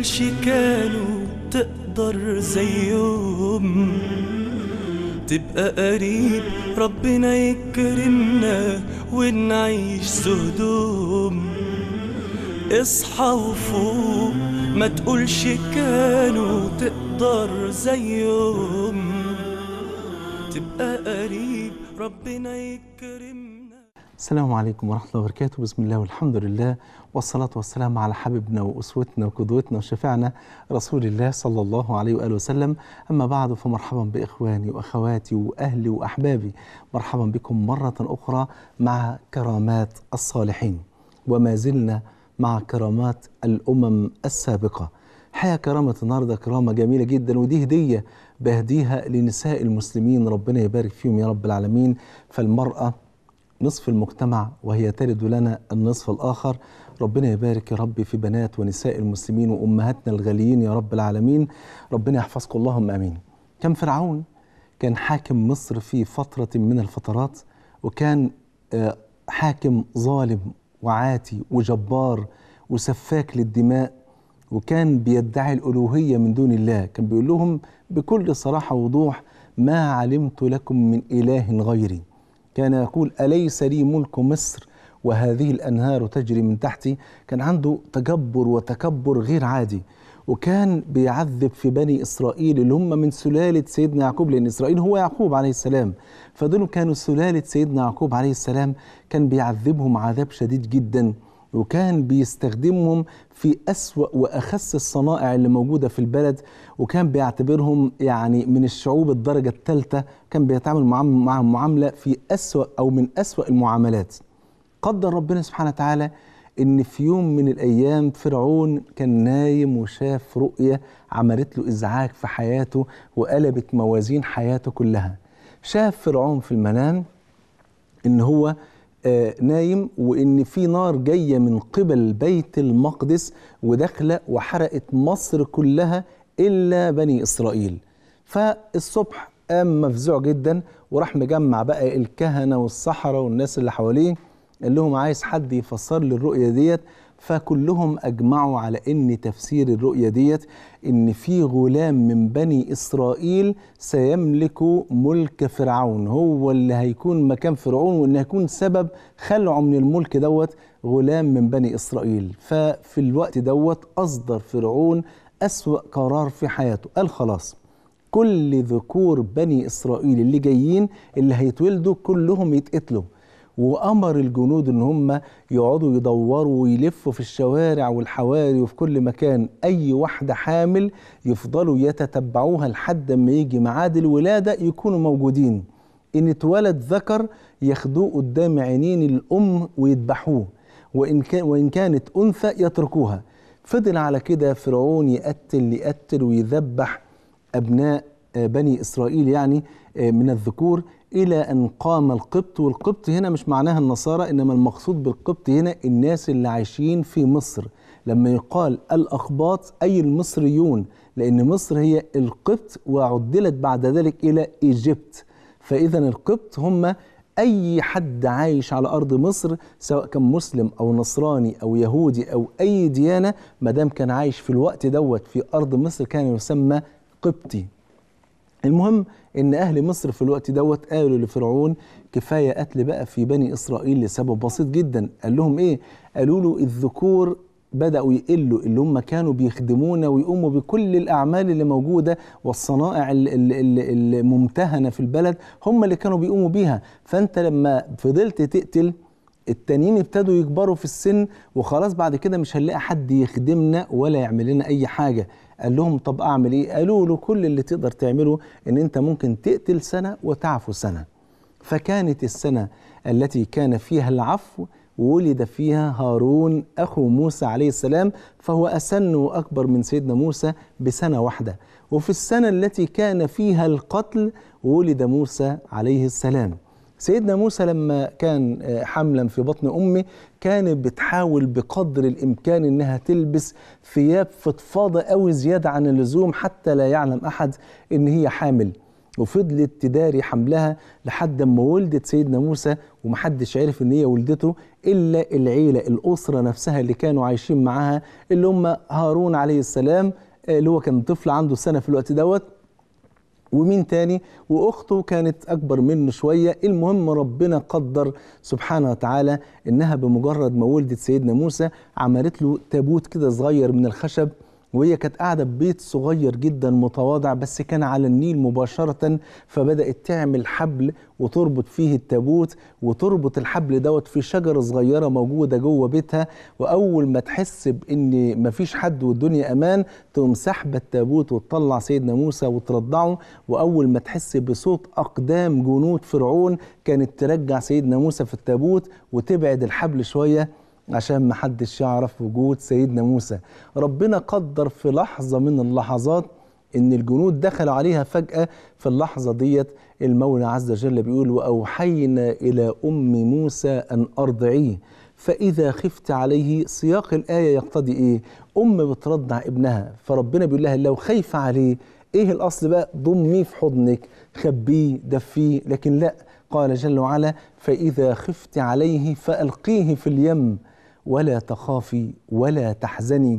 تقولش كانوا تقدر زيهم تبقى قريب ربنا يكرمنا ونعيش سهدوم اصحى وفوق ما تقولش كانوا تقدر زيهم تبقى قريب ربنا يكرمنا السلام عليكم ورحمة الله وبركاته بسم الله والحمد لله والصلاة والسلام على حبيبنا وأسوتنا وقدوتنا وشفيعنا رسول الله صلى الله عليه وآله وسلم أما بعد فمرحبا بإخواني وأخواتي وأهلي وأحبابي مرحبا بكم مرة أخرى مع كرامات الصالحين وما زلنا مع كرامات الأمم السابقة حياة كرامة النهاردة كرامة جميلة جدا ودي هدية بهديها لنساء المسلمين ربنا يبارك فيهم يا رب العالمين فالمرأة نصف المجتمع وهي تلد لنا النصف الآخر ربنا يبارك يا رب في بنات ونساء المسلمين وأمهاتنا الغاليين يا رب العالمين ربنا يحفظكم اللهم آمين كان فرعون كان حاكم مصر في فترة من الفترات وكان آه، حاكم ظالم وعاتي وجبار وسفاك للدماء وكان بيدعي الألوهية من دون الله كان بيقول لهم بكل صراحة ووضوح ما علمت لكم من إله غيري كان يقول أليس لي ملك مصر وهذه الأنهار تجري من تحتي كان عنده تجبر وتكبر غير عادي وكان بيعذب في بني إسرائيل اللي هم من سلالة سيدنا يعقوب لأن إسرائيل هو يعقوب عليه السلام فدول كانوا سلالة سيدنا يعقوب عليه السلام كان بيعذبهم عذاب شديد جدا وكان بيستخدمهم في أسوأ وأخس الصنائع اللي موجودة في البلد وكان بيعتبرهم يعني من الشعوب الدرجة الثالثة كان بيتعامل معاهم معاهم معاملة في أسوأ أو من أسوأ المعاملات قدر ربنا سبحانه وتعالى ان في يوم من الايام فرعون كان نايم وشاف رؤيه عملت له ازعاج في حياته وقلبت موازين حياته كلها شاف فرعون في المنام ان هو آه، نايم وان في نار جايه من قبل بيت المقدس وداخله وحرقت مصر كلها الا بني اسرائيل فالصبح قام مفزوع جدا وراح مجمع بقى الكهنه والسحره والناس اللي حواليه قال لهم عايز حد يفسر لي الرؤيه ديت فكلهم اجمعوا على ان تفسير الرؤيه ديت ان في غلام من بني اسرائيل سيملك ملك فرعون هو اللي هيكون مكان فرعون وان هيكون سبب خلعه من الملك دوت غلام من بني اسرائيل ففي الوقت دوت اصدر فرعون اسوا قرار في حياته قال خلاص كل ذكور بني اسرائيل اللي جايين اللي هيتولدوا كلهم يتقتلوا وامر الجنود ان هم يقعدوا يدوروا ويلفوا في الشوارع والحواري وفي كل مكان اي واحده حامل يفضلوا يتتبعوها لحد ما يجي ميعاد الولاده يكونوا موجودين ان اتولد ذكر ياخدوه قدام عينين الام ويذبحوه وان كان وان كانت انثى يتركوها فضل على كده فرعون يقتل يقتل ويذبح ابناء آه، بني اسرائيل يعني آه، من الذكور الى ان قام القبط والقبط هنا مش معناها النصارى انما المقصود بالقبط هنا الناس اللي عايشين في مصر لما يقال الاخباط اي المصريون لان مصر هي القبط وعدلت بعد ذلك الى ايجيبت فاذا القبط هم اي حد عايش على ارض مصر سواء كان مسلم او نصراني او يهودي او اي ديانه ما دام كان عايش في الوقت دوت في ارض مصر كان يسمى قبطي المهم ان اهل مصر في الوقت دوت قالوا لفرعون كفايه قتل بقى في بني اسرائيل لسبب بسيط جدا قال لهم ايه قالوا له الذكور بداوا يقلوا اللي هم كانوا بيخدمونا ويقوموا بكل الاعمال اللي موجوده والصنائع ال- ال- ال- الممتهنه في البلد هم اللي كانوا بيقوموا بيها فانت لما فضلت تقتل التانيين ابتدوا يكبروا في السن وخلاص بعد كده مش هنلاقي حد يخدمنا ولا يعمل لنا اي حاجه قال لهم طب اعمل ايه قالوا له كل اللي تقدر تعمله ان انت ممكن تقتل سنه وتعفو سنه فكانت السنه التي كان فيها العفو ولد فيها هارون اخو موسى عليه السلام فهو اسن واكبر من سيدنا موسى بسنه واحده وفي السنه التي كان فيها القتل ولد موسى عليه السلام سيدنا موسى لما كان آه، حملا في بطن امه كانت بتحاول بقدر الامكان انها تلبس ثياب فضفاضه قوي زياده عن اللزوم حتى لا يعلم احد ان هي حامل وفضلت تداري حملها لحد ما ولدت سيدنا موسى ومحدش عرف ان هي ولدته الا العيله الاسره نفسها اللي كانوا عايشين معاها اللي هم هارون عليه السلام آه، اللي هو كان طفل عنده سنه في الوقت دوت ومين تاني واخته كانت اكبر منه شويه المهم ربنا قدر سبحانه وتعالى انها بمجرد ما ولدت سيدنا موسى عملت له تابوت كده صغير من الخشب وهي كانت قاعده في بيت صغير جدا متواضع بس كان على النيل مباشره فبدات تعمل حبل وتربط فيه التابوت وتربط الحبل دوت في شجره صغيره موجوده جوه بيتها واول ما تحس بان مفيش حد والدنيا امان تقوم سحبه التابوت وتطلع سيدنا موسى وترضعه واول ما تحس بصوت اقدام جنود فرعون كانت ترجع سيدنا موسى في التابوت وتبعد الحبل شويه عشان ما حدش يعرف وجود سيدنا موسى ربنا قدر في لحظة من اللحظات ان الجنود دخلوا عليها فجأة في اللحظة ديت المولى عز وجل بيقول وأوحينا إلى أم موسى أن أرضعيه فإذا خفت عليه سياق الآية يقتضي إيه أم بترضع ابنها فربنا بيقول لها لو خايفة عليه إيه الأصل بقى ضميه في حضنك خبيه دفيه لكن لا قال جل وعلا فإذا خفت عليه فألقيه في اليم ولا تخافي ولا تحزني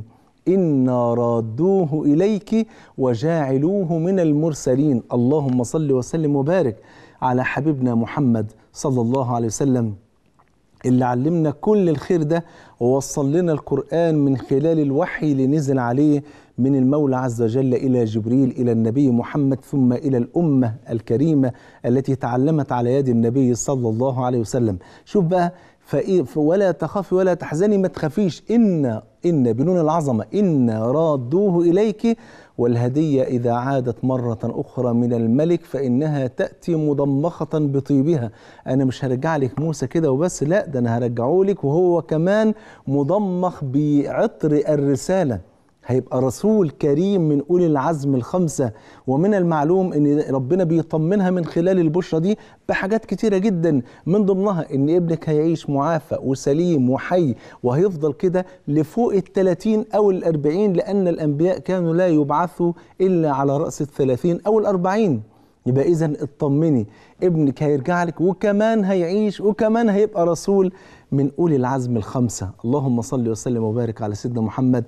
إنا رادوه إليك وجاعلوه من المرسلين اللهم صل وسلم وبارك على حبيبنا محمد صلى الله عليه وسلم اللي علمنا كل الخير ده ووصل لنا القرآن من خلال الوحي اللي نزل عليه من المولى عز وجل إلى جبريل إلى النبي محمد ثم إلى الأمة الكريمة التي تعلمت على يد النبي صلى الله عليه وسلم شوف بقى فإيه ولا تخافي ولا تحزني ما تخافيش إن إن بنون العظمة إن رادوه إليك والهدية إذا عادت مرة أخرى من الملك فإنها تأتي مضمخة بطيبها أنا مش هرجع لك موسى كده وبس لا ده أنا هرجعه لك وهو كمان مضمخ بعطر الرسالة هيبقى رسول كريم من اولي العزم الخمسه ومن المعلوم ان ربنا بيطمنها من خلال البشرى دي بحاجات كتيره جدا من ضمنها ان ابنك هيعيش معافى وسليم وحي وهيفضل كده لفوق الثلاثين او الاربعين لان الانبياء كانوا لا يبعثوا الا على راس الثلاثين او الاربعين يبقى اذا اطمني ابنك هيرجع لك وكمان هيعيش وكمان هيبقى رسول من اولي العزم الخمسه اللهم صل وسلم وبارك على سيدنا محمد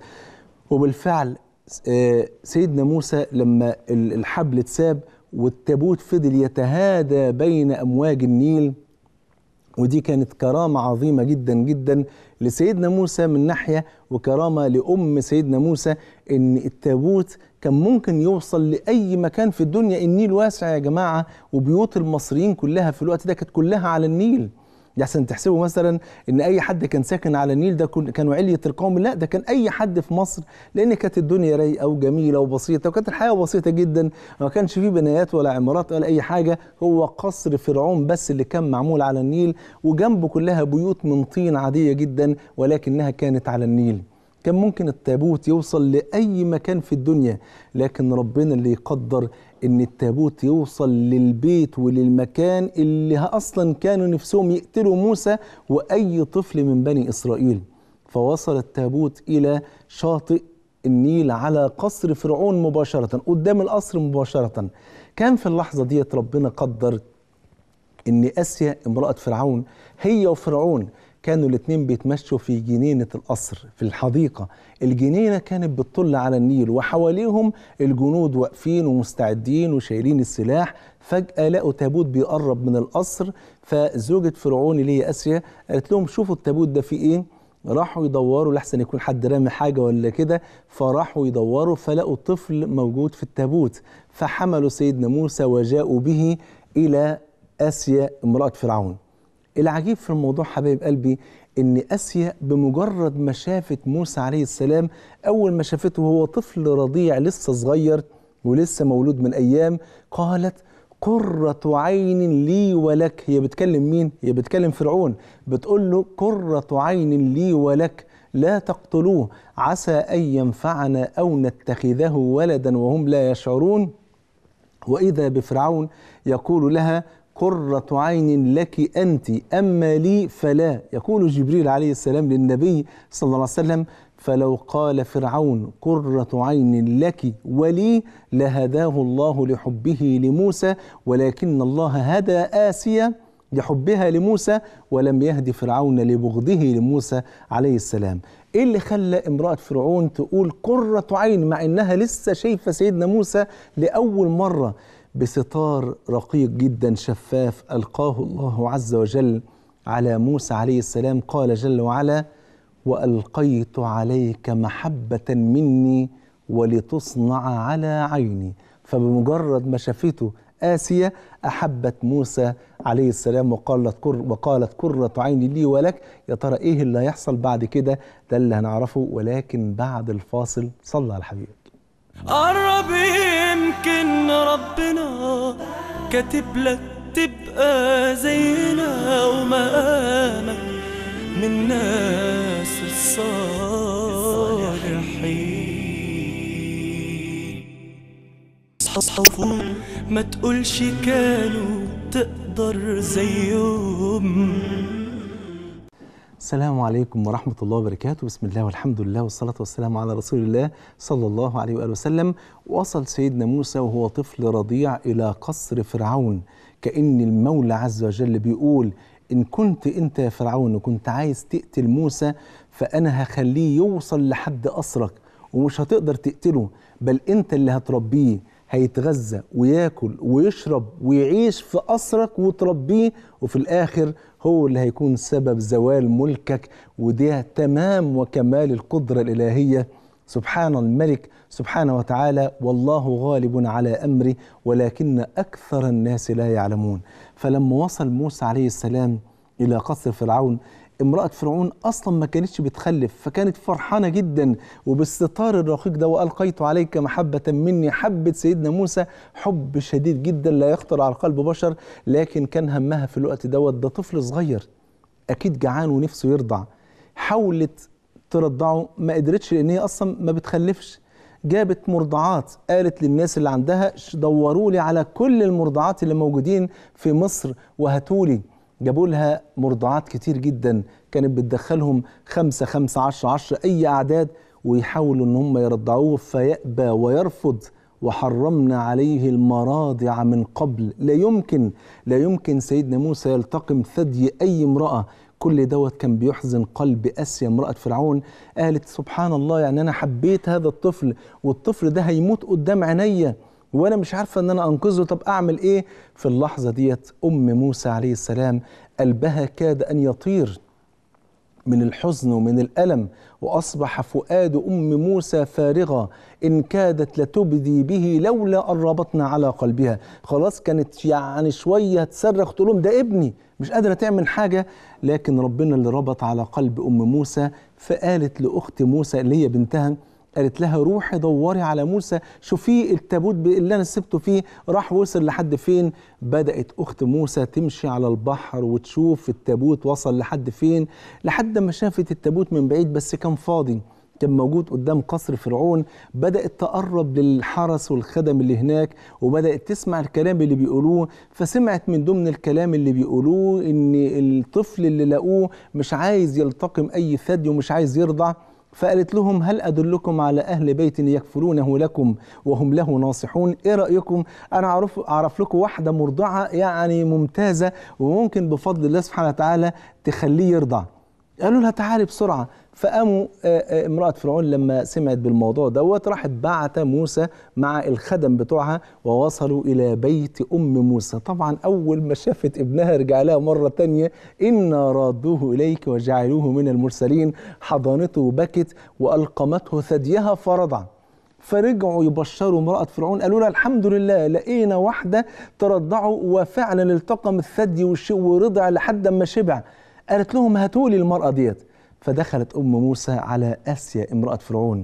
وبالفعل آه، سيدنا موسى لما ال- الحبل اتساب والتابوت فضل يتهادى بين امواج النيل ودي كانت كرامة عظيمة جدا جدا لسيدنا موسى من ناحية وكرامة لأم سيدنا موسى إن التابوت كان ممكن يوصل لأي مكان في الدنيا النيل واسع يا جماعة وبيوت المصريين كلها في الوقت ده كانت كلها على النيل لحسن تحسبوا مثلا ان اي حد كان ساكن على النيل ده كن- كانوا علية القوم لا ده كان اي حد في مصر لان كانت الدنيا رايقه وجميله وبسيطه وكانت الحياه بسيطه جدا ما كانش فيه بنايات ولا عمارات ولا اي حاجه هو قصر فرعون بس اللي كان معمول على النيل وجنبه كلها بيوت من طين عاديه جدا ولكنها كانت على النيل كان ممكن التابوت يوصل لأي مكان في الدنيا لكن ربنا اللي يقدر إن التابوت يوصل للبيت وللمكان اللي أصلا كانوا نفسهم يقتلوا موسى وأي طفل من بني إسرائيل فوصل التابوت إلى شاطئ النيل على قصر فرعون مباشرة قدام القصر مباشرة كان في اللحظة ديت ربنا قدر ان اسيا امراه فرعون هي وفرعون كانوا الاثنين بيتمشوا في جنينه القصر في الحديقه الجنينه كانت بتطل على النيل وحواليهم الجنود واقفين ومستعدين وشايلين السلاح فجاه لقوا تابوت بيقرب من القصر فزوجة فرعون اللي هي اسيا قالت لهم شوفوا التابوت ده فيه ايه راحوا يدوروا لحسن يكون حد رامي حاجه ولا كده فراحوا يدوروا فلقوا طفل موجود في التابوت فحملوا سيدنا موسى وجاءوا به الى اسيا امراه فرعون العجيب في الموضوع حبايب قلبي ان اسيا بمجرد ما شافت موسى عليه السلام اول ما شافته وهو طفل رضيع لسه صغير ولسه مولود من ايام قالت قرة عين لي ولك هي بتكلم مين؟ هي بتكلم فرعون بتقول له قرة عين لي ولك لا تقتلوه عسى أن ينفعنا أو نتخذه ولدا وهم لا يشعرون وإذا بفرعون يقول لها قرة عين لك أنت أما لي فلا يقول جبريل عليه السلام للنبي صلى الله عليه وسلم فلو قال فرعون قرة عين لك ولي لهداه الله لحبه لموسى ولكن الله هدى آسيا لحبها لموسى ولم يهد فرعون لبغضه لموسى عليه السلام ايه اللي خلى امرأة فرعون تقول قرة عين مع انها لسه شايفة سيدنا موسى لأول مرة بستار رقيق جدا شفاف ألقاه الله عز وجل على موسى عليه السلام قال جل وعلا والقيت عليك محبه مني ولتصنع على عيني فبمجرد ما شافته آسيا أحبت موسى عليه السلام وقالت كر وقالت قرة عيني لي ولك يا ترى إيه اللي هيحصل بعد كده ده اللي هنعرفه ولكن بعد الفاصل صلى على حبيبك قرب يمكن ربنا كاتب لك تبقى زينا ومقامك من الناس الصالحين اصحابه ما تقولش كانوا تقدر زيهم السلام عليكم ورحمة الله وبركاته بسم الله والحمد لله والصلاة والسلام على رسول الله صلى الله عليه وآله وسلم وصل سيدنا موسى وهو طفل رضيع إلى قصر فرعون كأن المولى عز وجل بيقول إن كنت أنت يا فرعون وكنت عايز تقتل موسى فأنا هخليه يوصل لحد قصرك ومش هتقدر تقتله بل أنت اللي هتربيه هيتغذى وياكل ويشرب ويعيش في قصرك وتربيه وفي الآخر هو اللي هيكون سبب زوال ملكك وده تمام وكمال القدرة الإلهية سبحان الملك سبحانه وتعالى والله غالب على أمره ولكن أكثر الناس لا يعلمون فلما وصل موسى عليه السلام إلى قصر فرعون امرأة فرعون أصلا ما كانتش بتخلف فكانت فرحانة جدا وبالستار الرقيق ده وألقيت عليك محبة مني حبة سيدنا موسى حب شديد جدا لا يخطر على قلب بشر لكن كان همها في الوقت دوت ده طفل صغير أكيد جعان ونفسه يرضع حاولت ترضعه ما قدرتش لأن هي أصلا ما بتخلفش جابت مرضعات قالت للناس اللي عندها دوروا لي على كل المرضعات اللي موجودين في مصر وهاتولي جابوا لها مرضعات كتير جدا كانت بتدخلهم خمسة خمسة عشرة عشرة أي أعداد ويحاولوا إن هم يرضعوه فيأبى ويرفض وحرمنا عليه المراضع من قبل لا يمكن لا يمكن سيدنا موسى يلتقم ثدي أي امرأة كل دوت كان بيحزن قلب اسيا امراه فرعون قالت سبحان الله يعني انا حبيت هذا الطفل والطفل ده هيموت قدام عينيا وانا مش عارفه ان انا انقذه طب اعمل ايه في اللحظه ديت ام موسى عليه السلام قلبها كاد ان يطير من الحزن ومن الالم واصبح فؤاد ام موسى فارغا ان كادت لتبدي به لولا ان ربطنا على قلبها خلاص كانت يعني شويه تصرخ تقول لهم ده ابني مش قادره تعمل حاجه لكن ربنا اللي ربط على قلب ام موسى فقالت لاخت موسى اللي هي بنتها قالت لها روحي دوري على موسى شوفي التابوت اللي انا سبته فيه راح وصل لحد فين بدات اخت موسى تمشي على البحر وتشوف التابوت وصل لحد فين لحد ما شافت التابوت من بعيد بس كان فاضي كان موجود قدام قصر فرعون بدأت تقرب للحرس والخدم اللي هناك وبدأت تسمع الكلام اللي بيقولوه فسمعت من ضمن الكلام اللي بيقولوه ان الطفل اللي لقوه مش عايز يلتقم اي ثدي ومش عايز يرضع فقالت لهم هل أدلكم على أهل بيت يكفلونه لكم وهم له ناصحون إيه رأيكم أنا أعرف, أعرف لكم واحدة مرضعة يعني ممتازة وممكن بفضل الله سبحانه وتعالى تخليه يرضع قالوا لها تعالي بسرعة فقاموا امرأة فرعون لما سمعت بالموضوع دوت راحت بعت موسى مع الخدم بتوعها ووصلوا إلى بيت أم موسى طبعا أول ما شافت ابنها رجع لها مرة تانية إنا رادوه إليك وجعلوه من المرسلين حضانته وبكت وألقمته ثديها فرضع فرجعوا يبشروا امرأة فرعون قالوا لها الحمد لله لقينا واحدة ترضعه وفعلا التقم الثدي ورضع لحد ما شبع قالت لهم هاتوا لي المرأة ديت فدخلت أم موسى على آسيا امرأة فرعون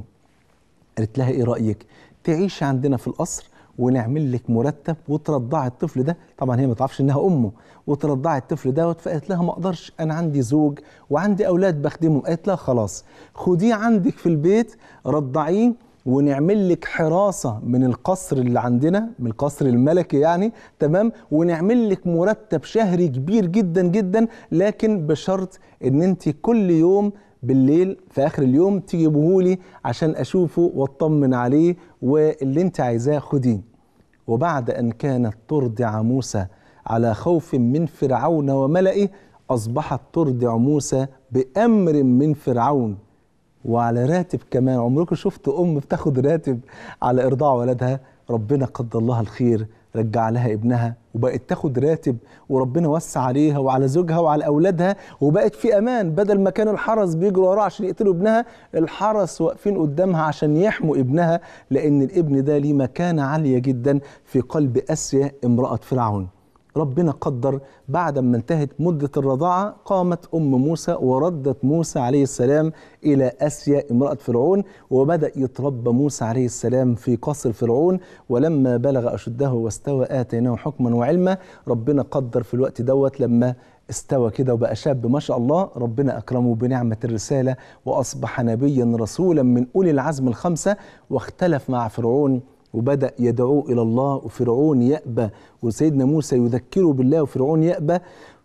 قالت لها إيه رأيك تعيش عندنا في القصر ونعمل لك مرتب وترضعي الطفل ده طبعا هي ما تعرفش انها امه وترضعي الطفل دوت فقالت لها ما اقدرش انا عندي زوج وعندي اولاد بخدمهم قالت لها خلاص خديه عندك في البيت رضعيه ونعمل لك حراسة من القصر اللي عندنا من القصر الملكي يعني تمام ونعمل لك مرتب شهري كبير جدا جدا لكن بشرط ان انت كل يوم بالليل في اخر اليوم تجيبهولي عشان اشوفه واطمن عليه واللي انت عايزاه خديه وبعد ان كانت ترضع موسى على خوف من فرعون وملئه اصبحت ترضع موسى بامر من فرعون وعلى راتب كمان عمركم شفتوا ام بتاخد راتب على ارضاع ولدها ربنا قدر لها الخير رجع لها ابنها وبقت تاخد راتب وربنا وسع عليها وعلى زوجها وعلى اولادها وبقت في امان بدل ما كان الحرس بيجروا وراها عشان يقتلوا ابنها الحرس واقفين قدامها عشان يحموا ابنها لان الابن ده ليه مكانه عاليه جدا في قلب اسيا امراه فرعون ربنا قدر بعد ما انتهت مدة الرضاعة قامت أم موسى وردت موسى عليه السلام إلى أسيا امرأة فرعون وبدأ يتربى موسى عليه السلام في قصر فرعون ولما بلغ أشده واستوى آتيناه حكما وعلما ربنا قدر في الوقت دوت لما استوى كده وبقى شاب ما شاء الله ربنا أكرمه بنعمة الرسالة وأصبح نبيا رسولا من أولي العزم الخمسة واختلف مع فرعون وبدأ يدعوه إلى الله وفرعون يأبى وسيدنا موسى يذكره بالله وفرعون يأبى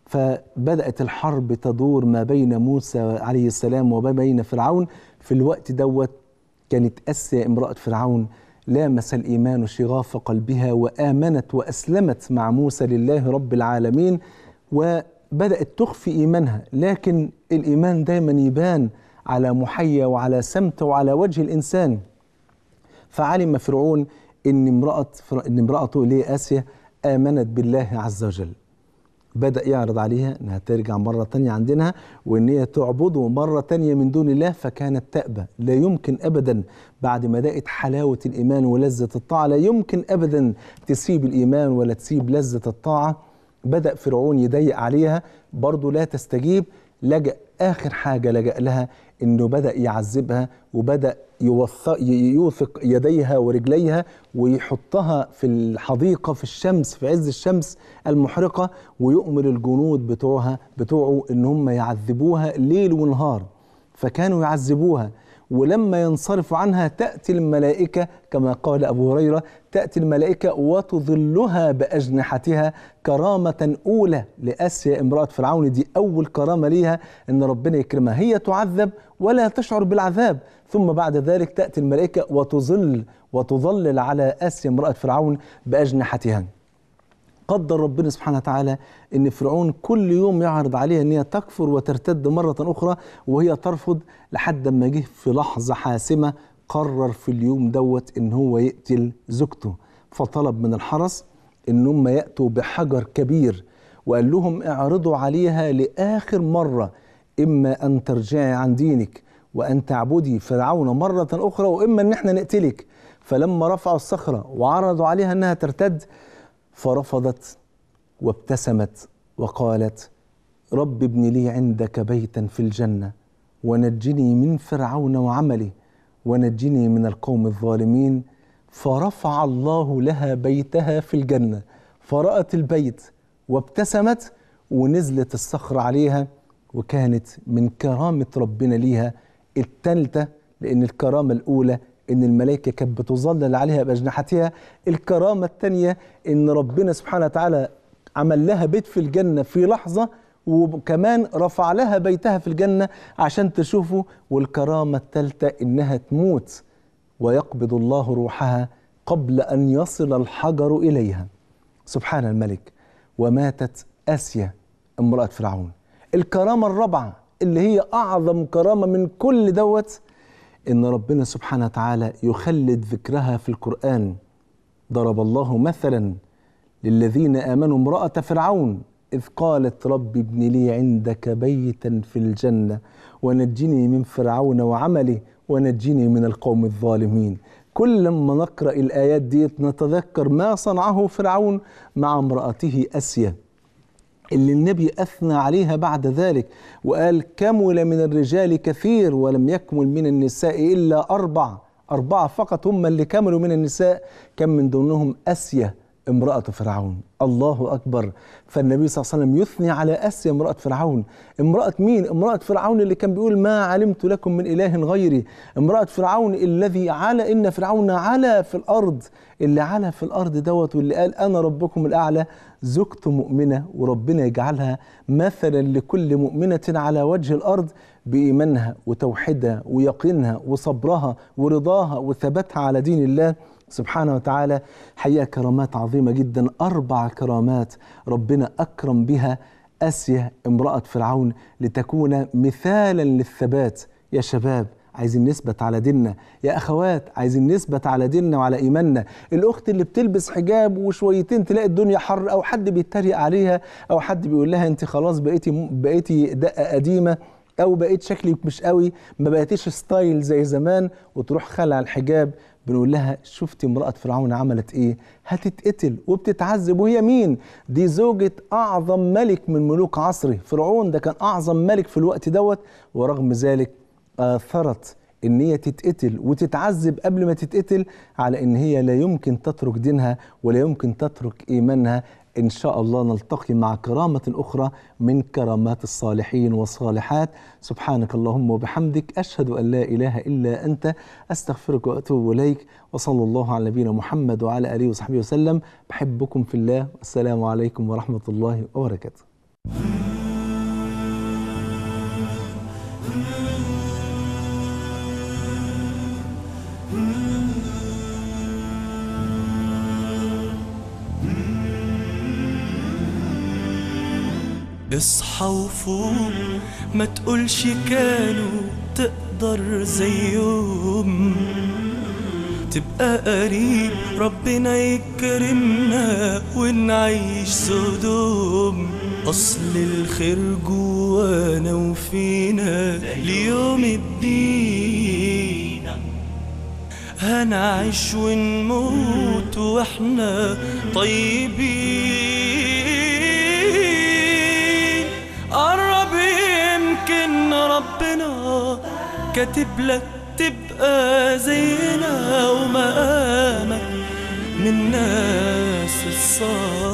فبدأت الحرب تدور ما بين موسى عليه السلام وما بين فرعون في الوقت دوت كانت أسيا امرأة فرعون لامس الإيمان شغاف قلبها وآمنت وأسلمت مع موسى لله رب العالمين وبدأت تخفي إيمانها لكن الإيمان دايما يبان على محيا وعلى سمت وعلى وجه الإنسان فعلم فرعون ان امراه ان امراته اللي هي اسيا امنت بالله عز وجل بدا يعرض عليها انها ترجع مره تانية عندنا وان هي تعبده مره تانية من دون الله فكانت تابى لا يمكن ابدا بعد ما دقت حلاوه الايمان ولذه الطاعه لا يمكن ابدا تسيب الايمان ولا تسيب لذه الطاعه بدا فرعون يضيق عليها برضه لا تستجيب لجأ آخر حاجة لجأ لها إنه بدأ يعذبها وبدأ يوثق يوثق يديها ورجليها ويحطها في الحديقة في الشمس في عز الشمس المحرقة ويؤمر الجنود بتوعها بتوعه إن هم يعذبوها ليل ونهار فكانوا يعذبوها ولما ينصرفوا عنها تأتي الملائكة كما قال أبو هريرة تأتي الملائكة وتظلها بأجنحتها كرامة أولى لأسيا امرأة فرعون دي أول كرامة ليها أن ربنا يكرمها هي تعذب ولا تشعر بالعذاب ثم بعد ذلك تأتي الملائكة وتظل وتظلل على آسيا امرأة فرعون بأجنحتها قدر ربنا سبحانه وتعالى ان فرعون كل يوم يعرض عليها ان هي تكفر وترتد مره اخرى وهي ترفض لحد ما جه في لحظه حاسمه قرر في اليوم دوت ان هو يقتل زوجته فطلب من الحرس ان هم ياتوا بحجر كبير وقال لهم اعرضوا عليها لاخر مره اما ان ترجعي عن دينك وان تعبدي فرعون مره اخرى واما ان احنا نقتلك فلما رفعوا الصخره وعرضوا عليها انها ترتد فرفضت وابتسمت وقالت رب ابن لي عندك بيتا في الجنه ونجني من فرعون وعمله ونجني من القوم الظالمين فرفع الله لها بيتها في الجنه فرأت البيت وابتسمت ونزلت الصخر عليها وكانت من كرامه ربنا ليها الثالثه لان الكرامه الاولى ان الملائكه كانت بتظلل عليها باجنحتها الكرامه الثانيه ان ربنا سبحانه وتعالى عمل لها بيت في الجنه في لحظه وكمان رفع لها بيتها في الجنه عشان تشوفه والكرامه الثالثه انها تموت ويقبض الله روحها قبل ان يصل الحجر اليها سبحان الملك وماتت اسيا امراه فرعون الكرامه الرابعه اللي هي اعظم كرامه من كل دوت ان ربنا سبحانه وتعالى يخلد ذكرها في القران ضرب الله مثلا للذين امنوا امراه فرعون اذ قالت رب ابن لي عندك بيتا في الجنه ونجني من فرعون وعمله ونجني من القوم الظالمين كل ما نقرا الايات دي نتذكر ما صنعه فرعون مع امراته اسيا اللي النبي أثنى عليها بعد ذلك وقال كمل من الرجال كثير ولم يكمل من النساء إلا أربع أربعة فقط هم اللي كملوا من النساء كان من ضمنهم أسيا امرأة فرعون الله أكبر فالنبي صلى الله عليه وسلم يثني على أسيا امرأة فرعون امرأة مين؟ امرأة فرعون اللي كان بيقول ما علمت لكم من إله غيري امرأة فرعون الذي على إن فرعون علا في الأرض اللي علا في الأرض دوت واللي قال أنا ربكم الأعلى زوجته مؤمنة وربنا يجعلها مثلا لكل مؤمنة على وجه الأرض بإيمانها وتوحيدها ويقينها وصبرها ورضاها وثباتها على دين الله سبحانه وتعالى حقيقة كرامات عظيمة جدا أربع كرامات ربنا أكرم بها آسيا امرأة فرعون لتكون مثالا للثبات يا شباب عايزين نثبت على ديننا يا اخوات عايزين نثبت على ديننا وعلى ايماننا الاخت اللي بتلبس حجاب وشويتين تلاقي الدنيا حر او حد بيتريق عليها او حد بيقول لها انت خلاص بقيتي بقيتي دقه قديمه او بقيت شكلك مش قوي ما بقيتيش ستايل زي زمان وتروح خلع الحجاب بنقول لها شفتي امرأة فرعون عملت ايه هتتقتل وبتتعذب وهي مين دي زوجة اعظم ملك من ملوك عصره فرعون ده كان اعظم ملك في الوقت دوت ورغم ذلك آثرت ان هي تتقتل وتتعذب قبل ما تتقتل على ان هي لا يمكن تترك دينها ولا يمكن تترك ايمانها ان شاء الله نلتقي مع كرامه اخرى من كرامات الصالحين والصالحات سبحانك اللهم وبحمدك اشهد ان لا اله الا انت استغفرك واتوب اليك وصلى الله على نبينا محمد وعلى اله وصحبه وسلم بحبكم في الله والسلام عليكم ورحمه الله وبركاته اصحى وفوق ما تقولش كانوا تقدر زيهم تبقى قريب ربنا يكرمنا ونعيش سدوم أصل الخير جوانا وفينا ليوم الدين هنعيش ونموت واحنا طيبين قرب يمكن ربنا كاتب لك تبقى زينا ومقامك من الناس الصالحين